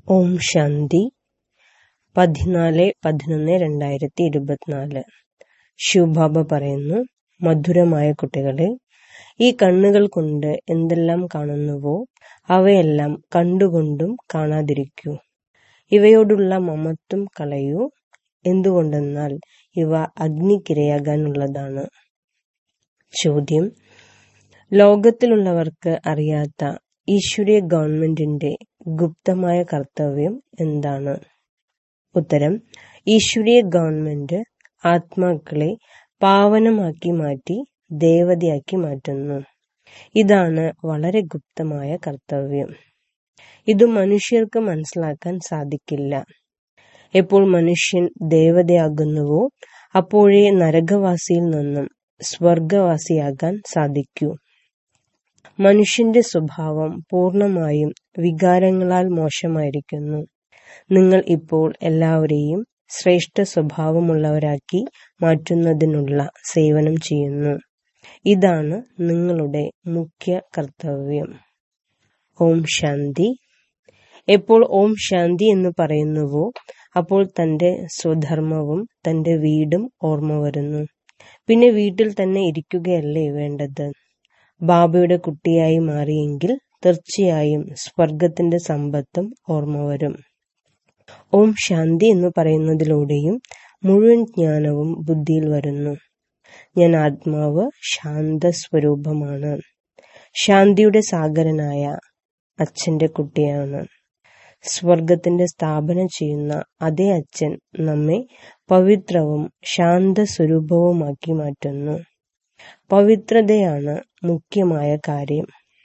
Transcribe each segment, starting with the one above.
ഓം ശാന്തി പതിനാല് പതിനൊന്ന് രണ്ടായിരത്തി ഇരുപത്തിനാല് ശിവബാബ പറയുന്നു മധുരമായ കുട്ടികളെ ഈ കണ്ണുകൾ കൊണ്ട് എന്തെല്ലാം കാണുന്നുവോ അവയെല്ലാം കണ്ടുകൊണ്ടും കാണാതിരിക്കൂ ഇവയോടുള്ള മമത്വം കളയൂ എന്തുകൊണ്ടെന്നാൽ ഇവ അഗ്നിക്കിരയാകാനുള്ളതാണ് ചോദ്യം ലോകത്തിലുള്ളവർക്ക് അറിയാത്ത ഈശ്വരീയ ഗവൺമെന്റിന്റെ ഗുപ്തമായ കർത്തവ്യം എന്താണ് ഉത്തരം ഈശ്വരീയ ഗവൺമെന്റ് ആത്മാക്കളെ പാവനമാക്കി മാറ്റി ദേവതയാക്കി മാറ്റുന്നു ഇതാണ് വളരെ ഗുപ്തമായ കർത്തവ്യം ഇത് മനുഷ്യർക്ക് മനസ്സിലാക്കാൻ സാധിക്കില്ല എപ്പോൾ മനുഷ്യൻ ദേവതയാകുന്നുവോ അപ്പോഴേ നരകവാസിയിൽ നിന്നും സ്വർഗവാസിയാകാൻ സാധിക്കൂ മനുഷ്യന്റെ സ്വഭാവം പൂർണമായും വികാരങ്ങളാൽ മോശമായിരിക്കുന്നു നിങ്ങൾ ഇപ്പോൾ എല്ലാവരെയും ശ്രേഷ്ഠ സ്വഭാവമുള്ളവരാക്കി മാറ്റുന്നതിനുള്ള സേവനം ചെയ്യുന്നു ഇതാണ് നിങ്ങളുടെ മുഖ്യ കർത്തവ്യം ഓം ശാന്തി എപ്പോൾ ഓം ശാന്തി എന്ന് പറയുന്നുവോ അപ്പോൾ തന്റെ സ്വധർമ്മവും തന്റെ വീടും ഓർമ്മ വരുന്നു പിന്നെ വീട്ടിൽ തന്നെ ഇരിക്കുകയല്ലേ വേണ്ടത് ബാബയുടെ കുട്ടിയായി മാറിയെങ്കിൽ തീർച്ചയായും സ്വർഗത്തിന്റെ സമ്പത്തും ഓർമ്മ വരും ഓം ശാന്തി എന്ന് പറയുന്നതിലൂടെയും മുഴുവൻ ജ്ഞാനവും ബുദ്ധിയിൽ വരുന്നു ഞാൻ ആത്മാവ് ശാന്ത സ്വരൂപമാണ് ശാന്തിയുടെ സാഗരനായ അച്ഛന്റെ കുട്ടിയാണ് സ്വർഗത്തിന്റെ സ്ഥാപന ചെയ്യുന്ന അതേ അച്ഛൻ നമ്മെ പവിത്രവും ശാന്ത സ്വരൂപവുമാക്കി മാറ്റുന്നു പവിത്രതയാണ് മുഖ്യമായ കാര്യം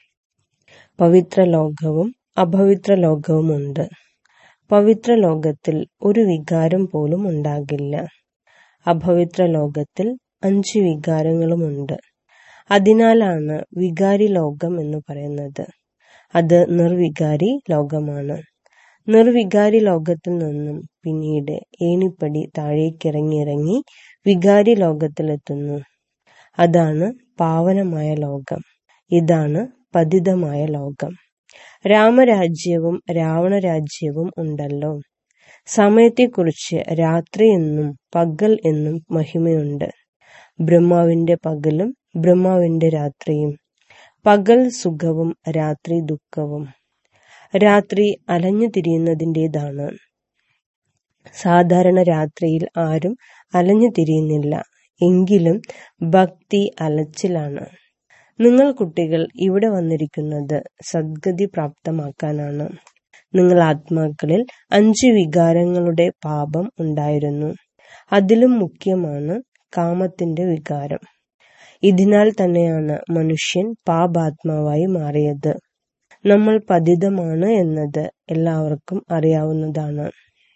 പവിത്ര ലോകവും അപവിത്ര ലോകവുമുണ്ട് പവിത്ര ലോകത്തിൽ ഒരു വികാരം പോലും ഉണ്ടാകില്ല അപവിത്ര ലോകത്തിൽ അഞ്ച് വികാരങ്ങളുമുണ്ട് അതിനാലാണ് വികാരി ലോകം എന്ന് പറയുന്നത് അത് നിർവികാരി ലോകമാണ് നിർവികാരി ലോകത്തിൽ നിന്നും പിന്നീട് ഏണിപ്പടി താഴേക്കിറങ്ങിയിറങ്ങി വികാരി ലോകത്തിലെത്തുന്നു അതാണ് പാവനമായ ലോകം ഇതാണ് പതിതമായ ലോകം രാമരാജ്യവും രാവണരാജ്യവും ഉണ്ടല്ലോ സമയത്തെക്കുറിച്ച് രാത്രി എന്നും പകൽ എന്നും മഹിമയുണ്ട് ബ്രഹ്മാവിന്റെ പകലും ബ്രഹ്മാവിന്റെ രാത്രിയും പകൽ സുഖവും രാത്രി ദുഃഖവും രാത്രി അലഞ്ഞു തിരിയുന്നതിൻ്റെതാണ് സാധാരണ രാത്രിയിൽ ആരും അലഞ്ഞു തിരിയുന്നില്ല എങ്കിലും ഭക്തി അലച്ചിലാണ് നിങ്ങൾ കുട്ടികൾ ഇവിടെ വന്നിരിക്കുന്നത് സദ്ഗതി പ്രാപ്തമാക്കാനാണ് നിങ്ങൾ ആത്മാക്കളിൽ അഞ്ച് വികാരങ്ങളുടെ പാപം ഉണ്ടായിരുന്നു അതിലും മുഖ്യമാണ് കാമത്തിന്റെ വികാരം ഇതിനാൽ തന്നെയാണ് മനുഷ്യൻ പാപാത്മാവായി മാറിയത് നമ്മൾ പതിതമാണ് എന്നത് എല്ലാവർക്കും അറിയാവുന്നതാണ്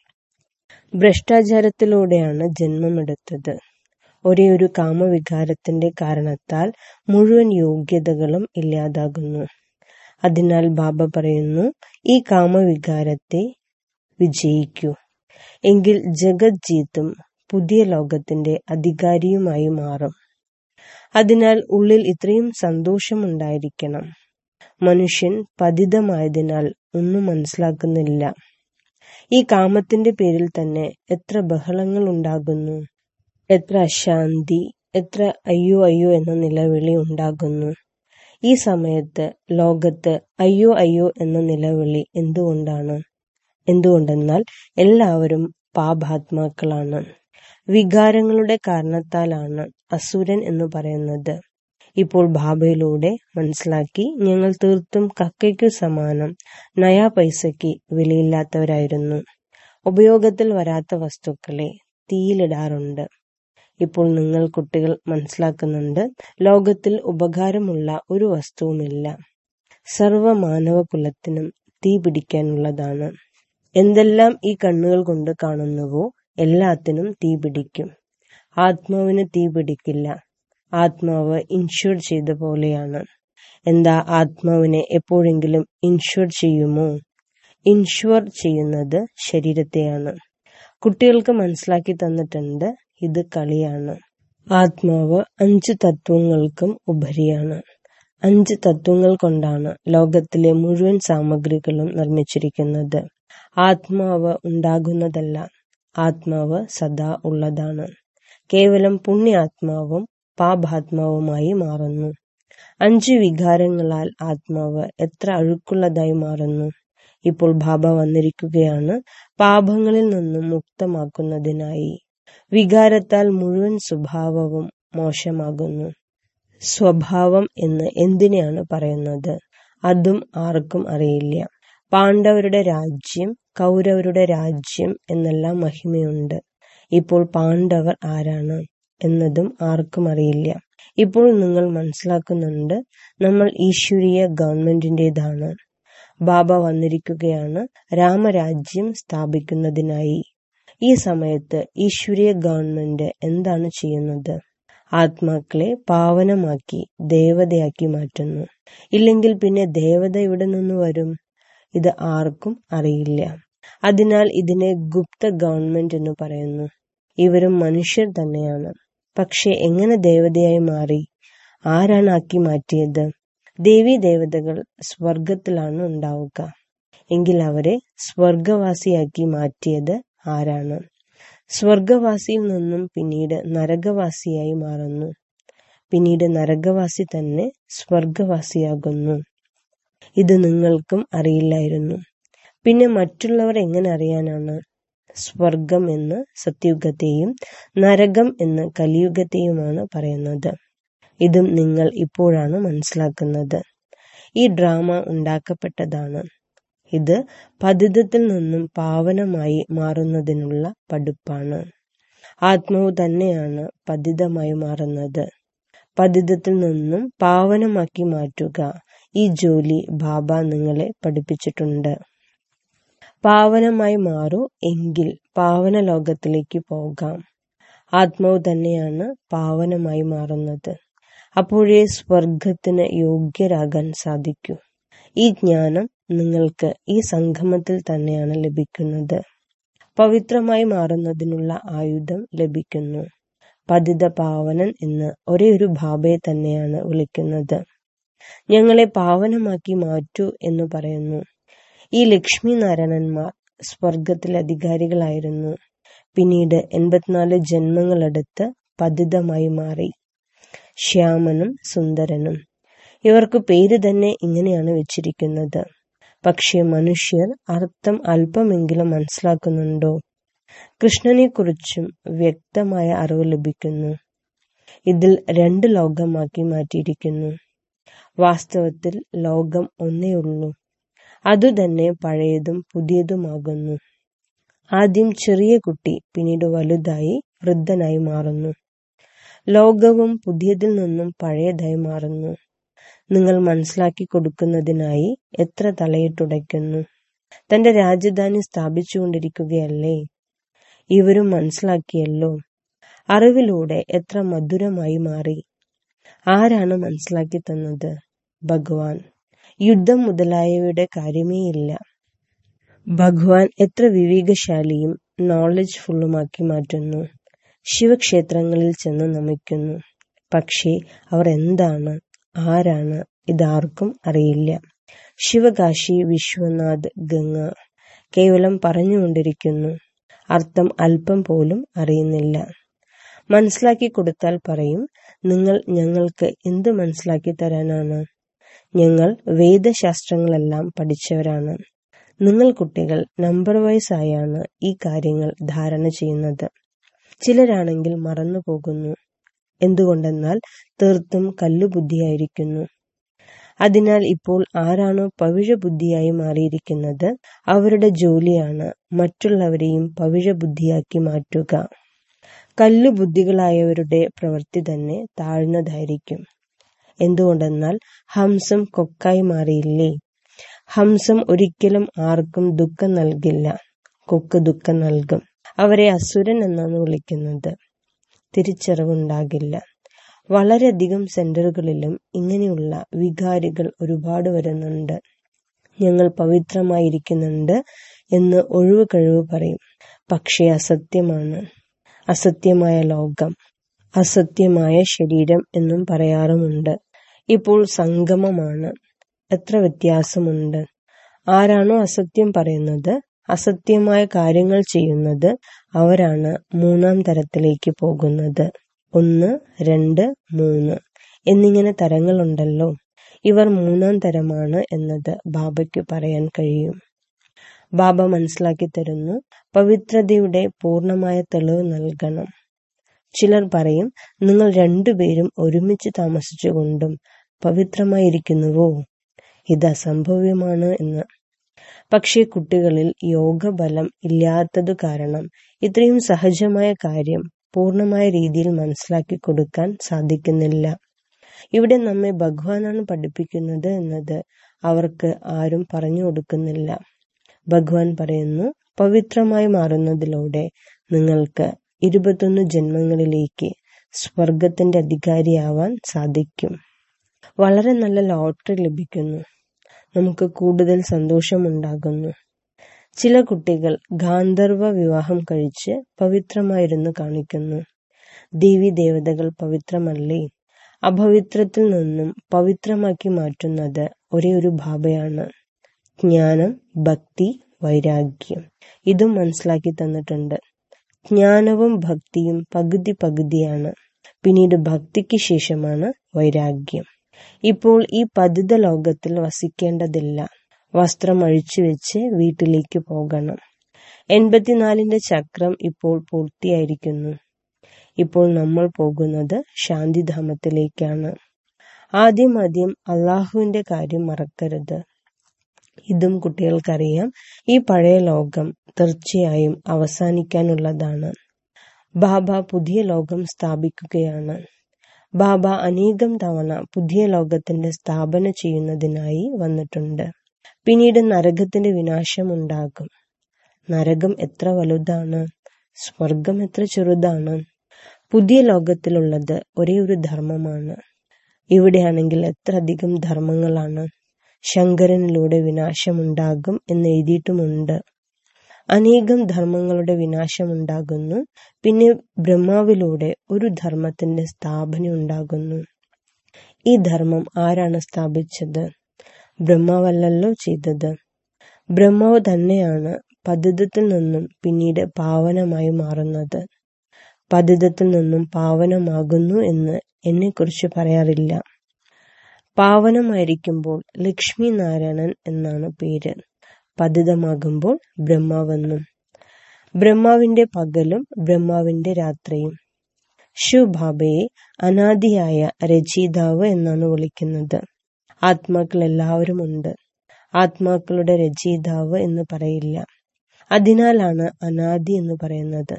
ഭ്രഷ്ടാചാരത്തിലൂടെയാണ് ജന്മമെടുത്തത് ഒരേ ഒരു കാമവികാരത്തിന്റെ കാരണത്താൽ മുഴുവൻ യോഗ്യതകളും ഇല്ലാതാകുന്നു അതിനാൽ ബാബ പറയുന്നു ഈ കാമവികാരത്തെ വിജയിക്കൂ എങ്കിൽ ജഗത് ജീത്തും പുതിയ ലോകത്തിന്റെ അധികാരിയുമായി മാറും അതിനാൽ ഉള്ളിൽ ഇത്രയും സന്തോഷമുണ്ടായിരിക്കണം മനുഷ്യൻ പതിതമായതിനാൽ ഒന്നും മനസ്സിലാക്കുന്നില്ല ഈ കാമത്തിന്റെ പേരിൽ തന്നെ എത്ര ബഹളങ്ങൾ ഉണ്ടാകുന്നു എത്ര അശാന്തി എത്ര അയ്യോ അയ്യോ എന്ന നിലവിളി ഉണ്ടാകുന്നു ഈ സമയത്ത് ലോകത്ത് അയ്യോ അയ്യോ എന്ന നിലവിളി എന്തുകൊണ്ടാണ് എന്തുകൊണ്ടെന്നാൽ എല്ലാവരും പാപാത്മാക്കളാണ് വികാരങ്ങളുടെ കാരണത്താലാണ് അസുരൻ എന്ന് പറയുന്നത് ഇപ്പോൾ ബാബയിലൂടെ മനസ്സിലാക്കി ഞങ്ങൾ തീർത്തും കക്കയ്ക്കു സമാനം നയാ പൈസയ്ക്ക് വിലയില്ലാത്തവരായിരുന്നു ഉപയോഗത്തിൽ വരാത്ത വസ്തുക്കളെ തീയിലിടാറുണ്ട് ഇപ്പോൾ നിങ്ങൾ കുട്ടികൾ മനസ്സിലാക്കുന്നുണ്ട് ലോകത്തിൽ ഉപകാരമുള്ള ഒരു വസ്തുവുമില്ല സർവമാനവ കുലത്തിനും തീ പിടിക്കാനുള്ളതാണ് എന്തെല്ലാം ഈ കണ്ണുകൾ കൊണ്ട് കാണുന്നുവോ എല്ലാത്തിനും തീ പിടിക്കും ആത്മാവിന് തീ പിടിക്കില്ല ആത്മാവ് ഇൻഷുർ ചെയ്ത പോലെയാണ് എന്താ ആത്മാവിനെ എപ്പോഴെങ്കിലും ഇൻഷുർ ചെയ്യുമോ ഇൻഷുർ ചെയ്യുന്നത് ശരീരത്തെയാണ് കുട്ടികൾക്ക് മനസ്സിലാക്കി തന്നിട്ടുണ്ട് ഇത് കളിയാണ് ആത്മാവ് അഞ്ച് തത്വങ്ങൾക്കും ഉപരിയാണ് അഞ്ച് തത്വങ്ങൾ കൊണ്ടാണ് ലോകത്തിലെ മുഴുവൻ സാമഗ്രികളും നിർമ്മിച്ചിരിക്കുന്നത് ആത്മാവ് ഉണ്ടാകുന്നതല്ല ആത്മാവ് സദാ ഉള്ളതാണ് കേവലം പുണ്യാത്മാവും പാപാത്മാവുമായി മാറുന്നു അഞ്ച് വികാരങ്ങളാൽ ആത്മാവ് എത്ര അഴുക്കുള്ളതായി മാറുന്നു ഇപ്പോൾ ബാബ വന്നിരിക്കുകയാണ് പാപങ്ങളിൽ നിന്നും മുക്തമാക്കുന്നതിനായി വികാരത്താൽ മുഴുവൻ സ്വഭാവവും മോശമാകുന്നു സ്വഭാവം എന്ന് എന്തിനെയാണ് പറയുന്നത് അതും ആർക്കും അറിയില്ല പാണ്ഡവരുടെ രാജ്യം കൗരവരുടെ രാജ്യം എന്നെല്ലാം മഹിമയുണ്ട് ഇപ്പോൾ പാണ്ഡവർ ആരാണ് എന്നതും ആർക്കും അറിയില്ല ഇപ്പോൾ നിങ്ങൾ മനസ്സിലാക്കുന്നുണ്ട് നമ്മൾ ഈശ്വരീയ ഗവൺമെന്റിന്റേതാണ് ബാബ വന്നിരിക്കുകയാണ് രാമരാജ്യം സ്ഥാപിക്കുന്നതിനായി ഈ സമയത്ത് ഈശ്വരീയ ഗവൺമെന്റ് എന്താണ് ചെയ്യുന്നത് ആത്മാക്കളെ പാവനമാക്കി ദേവതയാക്കി മാറ്റുന്നു ഇല്ലെങ്കിൽ പിന്നെ ദേവത ഇവിടെ നിന്ന് വരും ഇത് ആർക്കും അറിയില്ല അതിനാൽ ഇതിനെ ഗുപ്ത ഗവൺമെന്റ് എന്ന് പറയുന്നു ഇവരും മനുഷ്യർ തന്നെയാണ് പക്ഷെ എങ്ങനെ ദേവതയായി മാറി ആരാണ് ആക്കി മാറ്റിയത് ദേവീ ദേവതകൾ സ്വർഗത്തിലാണ് ഉണ്ടാവുക എങ്കിൽ അവരെ സ്വർഗവാസിയാക്കി മാറ്റിയത് ആരാണ് സ്വർഗവാസിയിൽ നിന്നും പിന്നീട് നരകവാസിയായി മാറുന്നു പിന്നീട് നരകവാസി തന്നെ സ്വർഗവാസിയാകുന്നു ഇത് നിങ്ങൾക്കും അറിയില്ലായിരുന്നു പിന്നെ മറ്റുള്ളവർ എങ്ങനെ അറിയാനാണ് സ്വർഗം എന്ന് സത്യയുഗത്തെയും നരകം എന്ന് കലിയുഗത്തെയുമാണ് പറയുന്നത് ഇതും നിങ്ങൾ ഇപ്പോഴാണ് മനസ്സിലാക്കുന്നത് ഈ ഡ്രാമ ഉണ്ടാക്കപ്പെട്ടതാണ് ഇത് പതിതത്തിൽ നിന്നും പാവനമായി മാറുന്നതിനുള്ള പടുപ്പാണ് ആത്മാവ് തന്നെയാണ് പതിതമായി മാറുന്നത് പതിതത്തിൽ നിന്നും പാവനമാക്കി മാറ്റുക ഈ ജോലി ബാബ നിങ്ങളെ പഠിപ്പിച്ചിട്ടുണ്ട് പാവനമായി മാറൂ എങ്കിൽ പാവന ലോകത്തിലേക്ക് പോകാം ആത്മാവ് തന്നെയാണ് പാവനമായി മാറുന്നത് അപ്പോഴേ സ്വർഗത്തിന് യോഗ്യരാകാൻ സാധിക്കൂ ഈ ജ്ഞാനം നിങ്ങൾക്ക് ഈ സംഗമത്തിൽ തന്നെയാണ് ലഭിക്കുന്നത് പവിത്രമായി മാറുന്നതിനുള്ള ആയുധം ലഭിക്കുന്നു പതിത പാവനൻ എന്ന് ഒരേ ഒരു ബാബയെ തന്നെയാണ് വിളിക്കുന്നത് ഞങ്ങളെ പാവനമാക്കി മാറ്റൂ എന്ന് പറയുന്നു ഈ ലക്ഷ്മി നാരായണന്മാർ സ്വർഗത്തിലെ അധികാരികളായിരുന്നു പിന്നീട് എൺപത്തിനാല് ജന്മങ്ങളെടുത്ത് പതിതമായി മാറി ശ്യാമനും സുന്ദരനും ഇവർക്ക് പേര് തന്നെ ഇങ്ങനെയാണ് വെച്ചിരിക്കുന്നത് പക്ഷേ മനുഷ്യർ അർത്ഥം അല്പമെങ്കിലും മനസ്സിലാക്കുന്നുണ്ടോ കൃഷ്ണനെ കുറിച്ചും വ്യക്തമായ അറിവ് ലഭിക്കുന്നു ഇതിൽ രണ്ട് ലോകമാക്കി മാറ്റിയിരിക്കുന്നു വാസ്തവത്തിൽ ലോകം ഒന്നേയുള്ളൂ അതുതന്നെ പഴയതും പുതിയതുമാകുന്നു ആദ്യം ചെറിയ കുട്ടി പിന്നീട് വലുതായി വൃദ്ധനായി മാറുന്നു ലോകവും പുതിയതിൽ നിന്നും പഴയതായി മാറുന്നു നിങ്ങൾ മനസ്സിലാക്കി കൊടുക്കുന്നതിനായി എത്ര തലയിട്ടുടയ്ക്കുന്നു തന്റെ രാജധാനി സ്ഥാപിച്ചുകൊണ്ടിരിക്കുകയല്ലേ ഇവരും മനസ്സിലാക്കിയല്ലോ അറിവിലൂടെ എത്ര മധുരമായി മാറി ആരാണ് മനസ്സിലാക്കി തന്നത് ഭഗവാൻ യുദ്ധം മുതലായവയുടെ കാര്യമേയില്ല ഭഗവാൻ എത്ര വിവേകശാലിയും നോളജ് ഫുള്ളുമാക്കി മാറ്റുന്നു ശിവക്ഷേത്രങ്ങളിൽ ചെന്ന് നമിക്കുന്നു പക്ഷേ അവർ എന്താണ് ആരാണ് ഇതാർക്കും അറിയില്ല ശിവകാശി വിശ്വനാഥ് ഗംഗ കേവലം പറഞ്ഞുകൊണ്ടിരിക്കുന്നു അർത്ഥം അല്പം പോലും അറിയുന്നില്ല മനസ്സിലാക്കി കൊടുത്താൽ പറയും നിങ്ങൾ ഞങ്ങൾക്ക് എന്ത് മനസ്സിലാക്കി തരാനാണ് ഞങ്ങൾ വേദശാസ്ത്രങ്ങളെല്ലാം പഠിച്ചവരാണ് നിങ്ങൾ കുട്ടികൾ നമ്പർ വൈസ് ആയാണ് ഈ കാര്യങ്ങൾ ധാരണ ചെയ്യുന്നത് ചിലരാണെങ്കിൽ മറന്നു പോകുന്നു എന്തുകൊണ്ടെന്നാൽ തീർത്തും കല്ലുബുദ്ധിയായിരിക്കുന്നു അതിനാൽ ഇപ്പോൾ ആരാണോ പവിഴ ബുദ്ധിയായി മാറിയിരിക്കുന്നത് അവരുടെ ജോലിയാണ് മറ്റുള്ളവരെയും പവിഴ ബുദ്ധിയാക്കി മാറ്റുക കല്ലുബുദ്ധികളായവരുടെ പ്രവൃത്തി തന്നെ താഴ്ന്നതായിരിക്കും എന്തുകൊണ്ടെന്നാൽ ഹംസം കൊക്കായി മാറിയില്ലേ ഹംസം ഒരിക്കലും ആർക്കും ദുഃഖം നൽകില്ല കൊക്ക് ദുഃഖം നൽകും അവരെ അസുരൻ എന്നാണ് വിളിക്കുന്നത് തിരിച്ചറിവുണ്ടാകില്ല വളരെയധികം സെന്ററുകളിലും ഇങ്ങനെയുള്ള വികാരികൾ ഒരുപാട് വരുന്നുണ്ട് ഞങ്ങൾ പവിത്രമായിരിക്കുന്നുണ്ട് എന്ന് ഒഴിവ് കഴിവ് പറയും പക്ഷേ അസത്യമാണ് അസത്യമായ ലോകം അസത്യമായ ശരീരം എന്നും പറയാറുമുണ്ട് ഇപ്പോൾ സംഗമമാണ് എത്ര വ്യത്യാസമുണ്ട് ആരാണോ അസത്യം പറയുന്നത് അസത്യമായ കാര്യങ്ങൾ ചെയ്യുന്നത് അവരാണ് മൂന്നാം തരത്തിലേക്ക് പോകുന്നത് ഒന്ന് രണ്ട് മൂന്ന് എന്നിങ്ങനെ തരങ്ങളുണ്ടല്ലോ ഇവർ മൂന്നാം തരമാണ് എന്നത് ബാബയ്ക്ക് പറയാൻ കഴിയും ബാബ മനസ്സിലാക്കി തരുന്നു പവിത്രതയുടെ പൂർണമായ തെളിവ് നൽകണം ചിലർ പറയും നിങ്ങൾ രണ്ടുപേരും ഒരുമിച്ച് താമസിച്ചുകൊണ്ടും പവിത്രമായിരിക്കുന്നുവോ ഇത് അസംഭവ്യമാണ് എന്ന് പക്ഷേ കുട്ടികളിൽ യോഗബലം ഇല്ലാത്തതു കാരണം ഇത്രയും സഹജമായ കാര്യം പൂർണമായ രീതിയിൽ മനസ്സിലാക്കി കൊടുക്കാൻ സാധിക്കുന്നില്ല ഇവിടെ നമ്മെ ഭഗവാനാണ് പഠിപ്പിക്കുന്നത് എന്നത് അവർക്ക് ആരും പറഞ്ഞു കൊടുക്കുന്നില്ല ഭഗവാൻ പറയുന്നു പവിത്രമായി മാറുന്നതിലൂടെ നിങ്ങൾക്ക് ഇരുപത്തൊന്ന് ജന്മങ്ങളിലേക്ക് സ്വർഗത്തിന്റെ അധികാരിയാവാൻ സാധിക്കും വളരെ നല്ല ലോട്ടറി ലഭിക്കുന്നു നമുക്ക് കൂടുതൽ സന്തോഷമുണ്ടാകുന്നു ചില കുട്ടികൾ ഗാന്ധർവ വിവാഹം കഴിച്ച് പവിത്രമായിരുന്നു കാണിക്കുന്നു ദേവി ദേവതകൾ പവിത്രമല്ലേ അപവിത്രത്തിൽ നിന്നും പവിത്രമാക്കി മാറ്റുന്നത് ഒരേ ഒരു ഭാവയാണ് ജ്ഞാനം ഭക്തി വൈരാഗ്യം ഇതും മനസ്സിലാക്കി തന്നിട്ടുണ്ട് ജ്ഞാനവും ഭക്തിയും പകുതി പകുതിയാണ് പിന്നീട് ഭക്തിക്ക് ശേഷമാണ് വൈരാഗ്യം ഇപ്പോൾ ഈ പതിത ലോകത്തിൽ വസിക്കേണ്ടതില്ല വസ്ത്രം അഴിച്ചു വെച്ച് വീട്ടിലേക്ക് പോകണം എൺപത്തിനാലിന്റെ ചക്രം ഇപ്പോൾ പൂർത്തിയായിരിക്കുന്നു ഇപ്പോൾ നമ്മൾ പോകുന്നത് ശാന്തിധാമത്തിലേക്കാണ് ആദ്യം ആദ്യം അള്ളാഹുവിന്റെ കാര്യം മറക്കരുത് ഇതും കുട്ടികൾക്കറിയാം ഈ പഴയ ലോകം തീർച്ചയായും അവസാനിക്കാനുള്ളതാണ് ബാബ പുതിയ ലോകം സ്ഥാപിക്കുകയാണ് ബാബ അനേകം തവണ പുതിയ ലോകത്തിന്റെ സ്ഥാപന ചെയ്യുന്നതിനായി വന്നിട്ടുണ്ട് പിന്നീട് നരകത്തിന്റെ വിനാശം ഉണ്ടാകും നരകം എത്ര വലുതാണ് സ്വർഗം എത്ര ചെറുതാണ് പുതിയ ലോകത്തിലുള്ളത് ഒരേ ഒരു ധർമ്മമാണ് ഇവിടെയാണെങ്കിൽ എത്ര അധികം ധർമ്മങ്ങളാണ് ശങ്കരനിലൂടെ വിനാശമുണ്ടാകും എന്ന് എഴുതിയിട്ടുമുണ്ട് അനേകം ധർമ്മങ്ങളുടെ വിനാശമുണ്ടാകുന്നു പിന്നെ ബ്രഹ്മാവിലൂടെ ഒരു ധർമ്മത്തിന്റെ സ്ഥാപന ഉണ്ടാകുന്നു ഈ ധർമ്മം ആരാണ് സ്ഥാപിച്ചത് ബ്രഹ്മാവല്ലല്ലോ ചെയ്തത് ബ്രഹ്മാവ് തന്നെയാണ് പതിതത്തിൽ നിന്നും പിന്നീട് പാവനമായി മാറുന്നത് പതിതത്തിൽ നിന്നും പാവനമാകുന്നു എന്ന് എന്നെക്കുറിച്ച് പറയാറില്ല പാവനമായിരിക്കുമ്പോൾ ലക്ഷ്മി നാരായണൻ എന്നാണ് പേര് പതിതമാകുമ്പോൾ ബ്രഹ്മാവെന്നും ബ്രഹ്മാവിന്റെ പകലും ബ്രഹ്മാവിന്റെ രാത്രിയും ശിവബാബയെ അനാദിയായ രചയിതാവ് എന്നാണ് വിളിക്കുന്നത് ആത്മാക്കൾ എല്ലാവരും ഉണ്ട് ആത്മാക്കളുടെ രചയിതാവ് എന്ന് പറയില്ല അതിനാലാണ് അനാദി എന്ന് പറയുന്നത്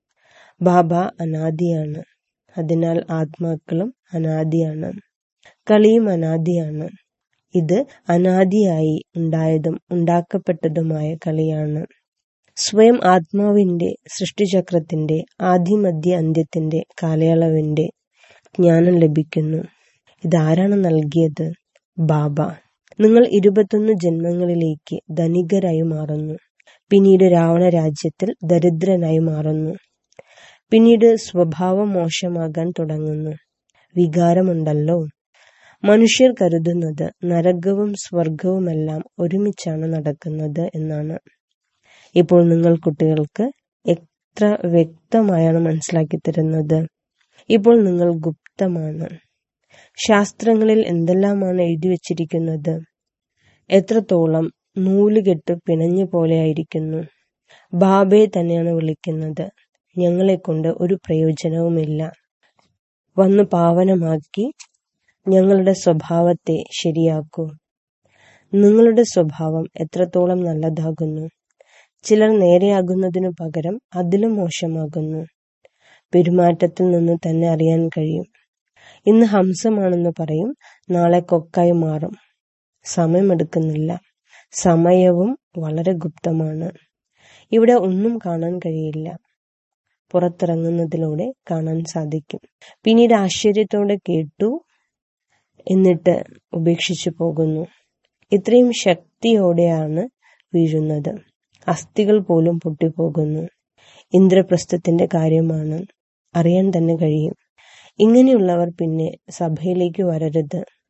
ബാബ അനാദിയാണ് അതിനാൽ ആത്മാക്കളും അനാദിയാണ് കളിയും അനാദിയാണ് ഇത് അനാദിയായി ഉണ്ടായതും ഉണ്ടാക്കപ്പെട്ടതുമായ കളിയാണ് സ്വയം ആത്മാവിന്റെ സൃഷ്ടിചക്രത്തിന്റെ ആദിമധ്യ അന്ത്യത്തിന്റെ കാലയളവിന്റെ ജ്ഞാനം ലഭിക്കുന്നു ഇതാരാണ് നൽകിയത് ബാബ നിങ്ങൾ ഇരുപത്തൊന്ന് ജന്മങ്ങളിലേക്ക് ധനികരായി മാറുന്നു പിന്നീട് രാവണ രാജ്യത്തിൽ ദരിദ്രനായി മാറുന്നു പിന്നീട് സ്വഭാവം മോശമാകാൻ തുടങ്ങുന്നു വികാരമുണ്ടല്ലോ മനുഷ്യർ കരുതുന്നത് നരകവും സ്വർഗവുമെല്ലാം ഒരുമിച്ചാണ് നടക്കുന്നത് എന്നാണ് ഇപ്പോൾ നിങ്ങൾ കുട്ടികൾക്ക് എത്ര വ്യക്തമായാണ് മനസ്സിലാക്കി തരുന്നത് ഇപ്പോൾ നിങ്ങൾ ഗുപ്തമാണ് ശാസ്ത്രങ്ങളിൽ എന്തെല്ലാമാണ് എഴുതി വച്ചിരിക്കുന്നത് എത്രത്തോളം നൂലുകെട്ട് പിണഞ്ഞ പോലെയായിരിക്കുന്നു ബാബയെ തന്നെയാണ് വിളിക്കുന്നത് ഞങ്ങളെ കൊണ്ട് ഒരു പ്രയോജനവുമില്ല വന്ന് പാവനമാക്കി ഞങ്ങളുടെ സ്വഭാവത്തെ ശരിയാക്കൂ നിങ്ങളുടെ സ്വഭാവം എത്രത്തോളം നല്ലതാകുന്നു ചിലർ നേരെയാകുന്നതിനു പകരം അതിലും മോശമാകുന്നു പെരുമാറ്റത്തിൽ നിന്ന് തന്നെ അറിയാൻ കഴിയും ഇന്ന് ഹംസമാണെന്ന് പറയും നാളെ കൊക്കായി മാറും സമയമെടുക്കുന്നില്ല സമയവും വളരെ ഗുപ്തമാണ് ഇവിടെ ഒന്നും കാണാൻ കഴിയില്ല പുറത്തിറങ്ങുന്നതിലൂടെ കാണാൻ സാധിക്കും പിന്നീട് ആശ്ചര്യത്തോടെ കേട്ടു എന്നിട്ട് ഉപേക്ഷിച്ചു പോകുന്നു ഇത്രയും ശക്തിയോടെയാണ് വീഴുന്നത് അസ്ഥികൾ പോലും പൊട്ടിപ്പോകുന്നു ഇന്ദ്രപ്രസ്ഥത്തിന്റെ കാര്യമാണ് അറിയാൻ തന്നെ കഴിയും ഇങ്ങനെയുള്ളവർ പിന്നെ സഭയിലേക്ക് വരരുത്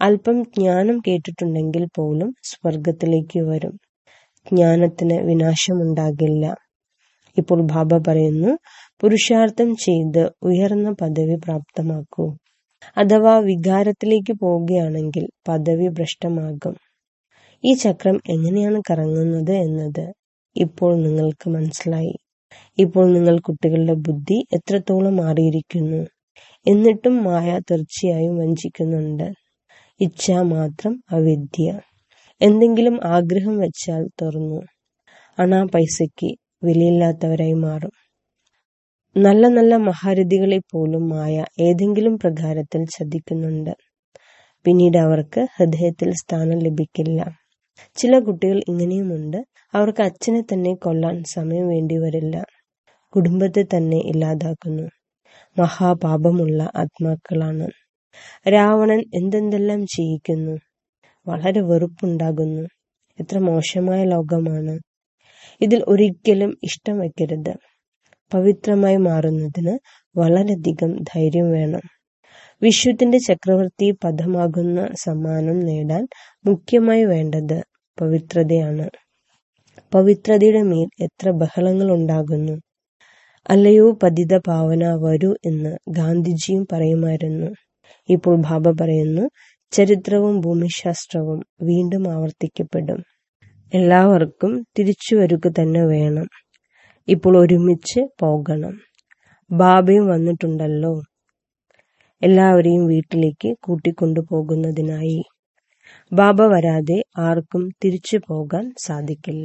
അല്പം ജ്ഞാനം കേട്ടിട്ടുണ്ടെങ്കിൽ പോലും സ്വർഗത്തിലേക്ക് വരും ജ്ഞാനത്തിന് വിനാശമുണ്ടാകില്ല ഇപ്പോൾ ബാബ പറയുന്നു പുരുഷാർത്ഥം ചെയ്ത് ഉയർന്ന പദവി പ്രാപ്തമാക്കൂ അഥവാ വികാരത്തിലേക്ക് പോവുകയാണെങ്കിൽ പദവി ഭ്രഷ്ടമാകും ഈ ചക്രം എങ്ങനെയാണ് കറങ്ങുന്നത് എന്നത് ഇപ്പോൾ നിങ്ങൾക്ക് മനസ്സിലായി ഇപ്പോൾ നിങ്ങൾ കുട്ടികളുടെ ബുദ്ധി എത്രത്തോളം മാറിയിരിക്കുന്നു എന്നിട്ടും മായ തീർച്ചയായും വഞ്ചിക്കുന്നുണ്ട് ഇച്ഛ മാത്രം അവിദ്യ എന്തെങ്കിലും ആഗ്രഹം വെച്ചാൽ തുറന്നു അണാ പൈസയ്ക്ക് വിലയില്ലാത്തവരായി മാറും നല്ല നല്ല മഹാരഥികളെ പോലും മായ ഏതെങ്കിലും പ്രകാരത്തിൽ ചതിക്കുന്നുണ്ട് പിന്നീട് അവർക്ക് ഹൃദയത്തിൽ സ്ഥാനം ലഭിക്കില്ല ചില കുട്ടികൾ ഇങ്ങനെയുമുണ്ട് അവർക്ക് അച്ഛനെ തന്നെ കൊല്ലാൻ സമയം വേണ്ടി വരില്ല കുടുംബത്തെ തന്നെ ഇല്ലാതാക്കുന്നു മഹാപാപമുള്ള ആത്മാക്കളാണ് രാവണൻ എന്തെന്തെല്ലാം ചെയ്യിക്കുന്നു വളരെ വെറുപ്പുണ്ടാകുന്നു എത്ര മോശമായ ലോകമാണ് ഇതിൽ ഒരിക്കലും ഇഷ്ടം വയ്ക്കരുത് പവിത്രമായി മാറുന്നതിന് വളരെയധികം ധൈര്യം വേണം വിശ്വത്തിന്റെ ചക്രവർത്തി പദമാകുന്ന സമ്മാനം നേടാൻ മുഖ്യമായി വേണ്ടത് പവിത്രതയാണ് പവിത്രതയുടെ മേൽ എത്ര ബഹളങ്ങൾ ഉണ്ടാകുന്നു അല്ലയോ പതിത പാവന വരൂ എന്ന് ഗാന്ധിജിയും പറയുമായിരുന്നു ഇപ്പോൾ ബാബ പറയുന്നു ചരിത്രവും ഭൂമിശാസ്ത്രവും വീണ്ടും ആവർത്തിക്കപ്പെടും എല്ലാവർക്കും തിരിച്ചു വരിക തന്നെ വേണം ഇപ്പോൾ ഒരുമിച്ച് പോകണം ബാബയും വന്നിട്ടുണ്ടല്ലോ എല്ലാവരെയും വീട്ടിലേക്ക് കൂട്ടിക്കൊണ്ടു പോകുന്നതിനായി ബാബ വരാതെ ആർക്കും തിരിച്ചു പോകാൻ സാധിക്കില്ല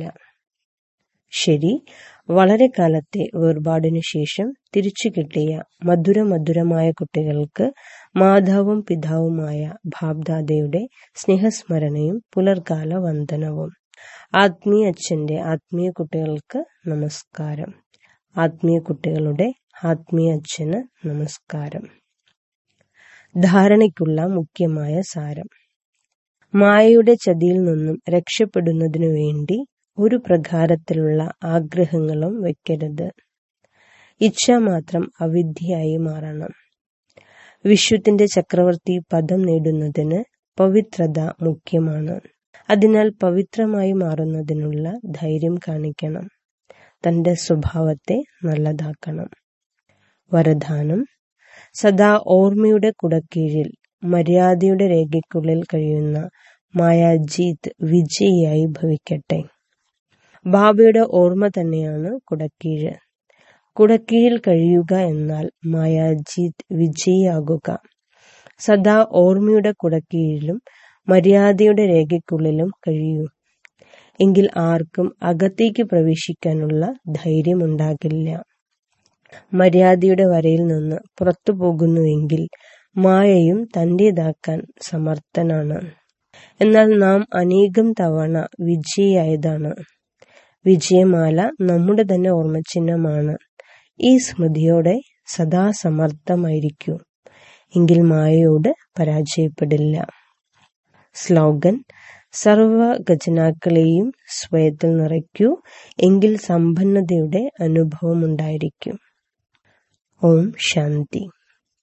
ശരി വളരെ കാലത്തെ വേർപാടിനു ശേഷം തിരിച്ചു കിട്ടിയ മധുര മധുരമായ കുട്ടികൾക്ക് മാതാവും പിതാവുമായ ഭാബ്ദാദയുടെ സ്നേഹസ്മരണയും പുലർകാല വന്ദനവും ആത്മീയ അച്ഛന്റെ ആത്മീയ കുട്ടികൾക്ക് നമസ്കാരം ആത്മീയ കുട്ടികളുടെ ആത്മീയ അച്ഛന് നമസ്കാരം ധാരണയ്ക്കുള്ള മുഖ്യമായ സാരം മായയുടെ ചതിയിൽ നിന്നും രക്ഷപ്പെടുന്നതിനു വേണ്ടി ഒരു പ്രകാരത്തിലുള്ള ആഗ്രഹങ്ങളും വെക്കരുത് ഇച്ഛ മാത്രം അവിദ്യയായി മാറണം വിശ്വത്തിന്റെ ചക്രവർത്തി പദം നേടുന്നതിന് പവിത്രത മുഖ്യമാണ് അതിനാൽ പവിത്രമായി മാറുന്നതിനുള്ള ധൈര്യം കാണിക്കണം തന്റെ സ്വഭാവത്തെ നല്ലതാക്കണം വരദാനം സദാ ഓർമ്മയുടെ കുടക്കീഴിൽ മര്യാദയുടെ രേഖയ്ക്കുള്ളിൽ കഴിയുന്ന മായാജീത് വിജയിയായി ഭവിക്കട്ടെ ബാബയുടെ ഓർമ്മ തന്നെയാണ് കുടക്കീഴ് കുടക്കീഴിൽ കഴിയുക എന്നാൽ മായാജീത് വിജയിയാകുക സദാ ഓർമ്മയുടെ കുടക്കീഴിലും മര്യാദയുടെ രേഖയ്ക്കുള്ളിലും കഴിയൂ എങ്കിൽ ആർക്കും അകത്തേക്ക് പ്രവേശിക്കാനുള്ള ധൈര്യമുണ്ടാകില്ല മര്യാദയുടെ വരയിൽ നിന്ന് പുറത്തു പോകുന്നുവെങ്കിൽ മായയും തന്റേതാക്കാൻ സമർത്ഥനാണ് എന്നാൽ നാം അനേകം തവണ വിജയിയായതാണ് വിജയമാല നമ്മുടെ തന്നെ ഓർമ്മചിഹ്നമാണ് ഈ സ്മൃതിയോടെ സദാ സമർത്ഥമായിരിക്കൂ എങ്കിൽ മായയോട് പരാജയപ്പെടില്ല സ്ലോഗൻ സർവ ഖജനാക്കളെയും സ്വയത്തിൽ നിറയ്ക്കൂ എങ്കിൽ സമ്പന്നതയുടെ അനുഭവം ഉണ്ടായിരിക്കും ഓം ശാന്തി